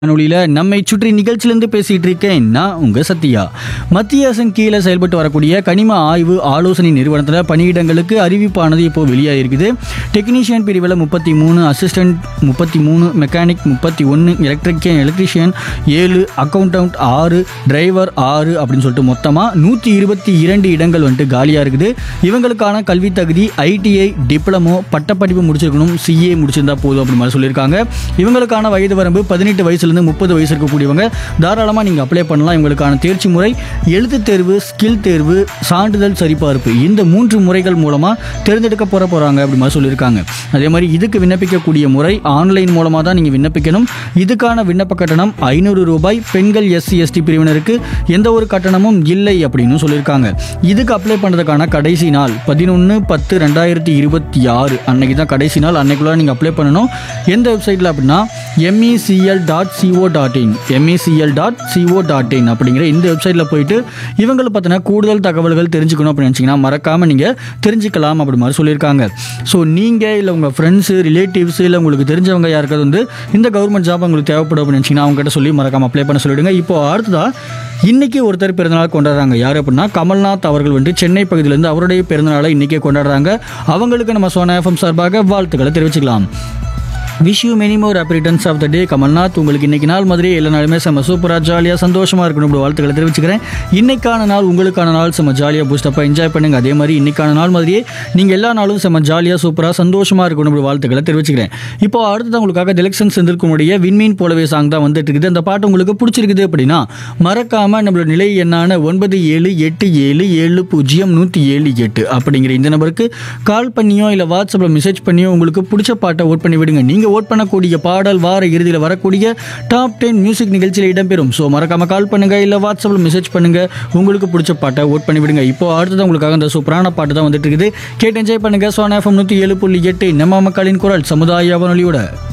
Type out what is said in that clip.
வானொலியில் நம்மை சுற்றி நிகழ்ச்சியிலேருந்து பேசிகிட்டு இருக்கேன் நான் உங்கள் சத்யா மத்திய அரசின் கீழே செயல்பட்டு வரக்கூடிய கனிம ஆய்வு ஆலோசனை நிறுவனத்தில் பணியிடங்களுக்கு அறிவிப்பானது இப்போ வெளியாகிருக்குது டெக்னீஷியன் பிரிவில் முப்பத்தி மூணு அசிஸ்டன்ட் முப்பத்தி மூணு மெக்கானிக் முப்பத்தி ஒன்று எலக்ட்ரிக்கியன் எலக்ட்ரிஷியன் ஏழு அக்கௌண்டன்ட் ஆறு டிரைவர் ஆறு அப்படின்னு சொல்லிட்டு மொத்தமாக நூற்றி இருபத்தி இரண்டு இடங்கள் வந்துட்டு காலியாக இருக்குது இவங்களுக்கான கல்வி தகுதி ஐடிஐ டிப்ளமோ பட்டப்படிப்பு முடிச்சிருக்கணும் சிஏ முடிச்சிருந்தா போதும் அப்படி மாதிரி சொல்லியிருக்காங்க இவங்களுக்கான வயது வரம்பு பதினெட்டு வயசுலேருந்து முப்பது வயசு இருக்கக்கூடியவங்க தாராளமாக நீங்கள் அப்ளை பண்ணலாம் இவங்களுக்கான தேர்ச்சி முறை எழுத்துத் தேர்வு ஸ்கில் தேர்வு சான்றிதழ் சரிபார்ப்பு இந்த மூன்று முறைகள் மூலமாக தேர்ந்தெடுக்க போற போகிறாங்க அப்படி மாதிரி சொல்லியிருக்காங்க அதே மாதிரி இதுக்கு விண்ணப்பிக்கக்கூடிய முறை ஆன்லைன் மூலமாக தான் நீங்கள் விண்ணப்பிக்கணும் இதுக்கான விண்ணப்ப கட்டணம் ஐநூறு ரூபாய் பெண்கள் எஸ்சி எஸ்டி பிரிவினருக்கு எந்த ஒரு கட்டணமும் இல்லை அப்படின்னு சொல்லியிருக்காங்க இதுக்கு அப்ளை பண்ணுறதுக்கான கடைசி நாள் பதினொன்று பத்து ரெண்டாயிரத்தி இருபத்தி ஆறு அன்னைக்கு தான் கடைசி நாள் அன்னைக்குள்ள நீங்கள் அப்ளை பண்ணணும் எந்த வெப்சைட்டில் அப்படின்னா MECL dot CO dot in MECL dot CO dot in அப்படிங்கிற இந்த வெப்சைட்டில் போயிட்டு இவங்களை பற்றின கூடுதல் தகவல்கள் தெரிஞ்சுக்கணும் அப்படின்னு நினச்சிங்கன்னா மறக்காமல் நீங்கள் தெரிஞ்சுக்கலாம் அப்படி மாதிரி சொல்லியிருக்காங்க ஸோ நீங்கள் இல்லை உங்கள் ஃப்ரெண்ட்ஸு ரிலேட்டிவ்ஸ் இல்லை உங்களுக்கு தெரிஞ்சவங்க யாருக்காவது வந்து இந்த கவர்மெண்ட் ஜாப் உங்களுக்கு தேவைப்படும் அப்படின்னு நினச்சிங்கன்னா அவங்ககிட்ட சொல்லி மறக்காமல் அப்ளை பண்ண சொல்லிவிடுங்க இப்போ அடுத்ததாக இன்னைக்கு ஒருத்தர் பிறந்தநாள் கொண்டாடுறாங்க யார் அப்படின்னா கமல்நாத் அவர்கள் வந்து சென்னை பகுதியிலேருந்து அவருடைய பிறந்தநாளை இன்னைக்கே கொண்டாடுறாங்க அவங்களுக்கு நம்ம சோனா எஃப்எம் சார்பாக வாழ்த்துக்களை தெரிவிச்சுக்கலாம் wish you many more happy returns of the day Kamalnath உங்களுக்கு இன்னைக்கு நாள் மாதிரி எல்லா நாளுமே செம்ம சூப்பராக ஜாலியாக சந்தோஷமாக இருக்கணும் இப்படி வாழ்த்துக்களை தெரிவிச்சுக்கிறேன் இன்னைக்கான நாள் உங்களுக்கான நாள் செம்ம ஜாலியாக பூஸ்டப்பாக என்ஜாய் பண்ணுங்க அதே மாதிரி இன்னைக்கான நாள் மாதிரியே நீங்கள் எல்லா நாளும் செம்ம ஜாலியாக சூப்பராக சந்தோஷமாக இருக்கணும் இப்படி வாழ்த்துக்களை தெரிவிச்சுக்கிறேன் இப்போ அடுத்தது உங்களுக்காக எலெக்ஷன் செந்திருக்கக்கூடிய விண்மீன் போலவே சாங் தான் வந்துட்டு இருக்குது அந்த பாட்டு உங்களுக்கு பிடிச்சிருக்குது அப்படின்னா மறக்காமல் நம்மளோட நிலை எண்ணான ஒன்பது ஏழு எட்டு ஏழு ஏழு பூஜ்ஜியம் நூற்றி ஏழு எட்டு அப்படிங்கிற இந்த நம்பருக்கு கால் பண்ணியோ இல்லை வாட்ஸ்அப்பில் மெசேஜ் பண்ணியோ உங்களுக்கு பிடிச்ச பாட்டை ஓட் பண்ணி விடுங்க நீங்கள் ஓட் பண்ணக்கூடிய பாடல் வார இறுதியில் வரக்கூடிய டாப் டென் மியூசிக் நிகழ்ச்சியில் இடம்பெறும் ஸோ மறக்காம கால் பண்ணுங்க இல்லை வாட்ஸ்அப்பில் மெசேஜ் பண்ணுங்க உங்களுக்கு பிடிச்ச பாட்டை ஓட் பண்ணி விடுங்க இப்போ அடுத்தது உங்களுக்காக அந்த சூப்பரான பாட்டு தான் வந்துட்டு இருக்குது கேட்டு என்ஜாய் பண்ணுங்க சோனா எஃப்எம் நூற்றி ஏழு புள்ளி எட்டு நம்ம மக்களின் குரல் சமுதாய வானொலியோட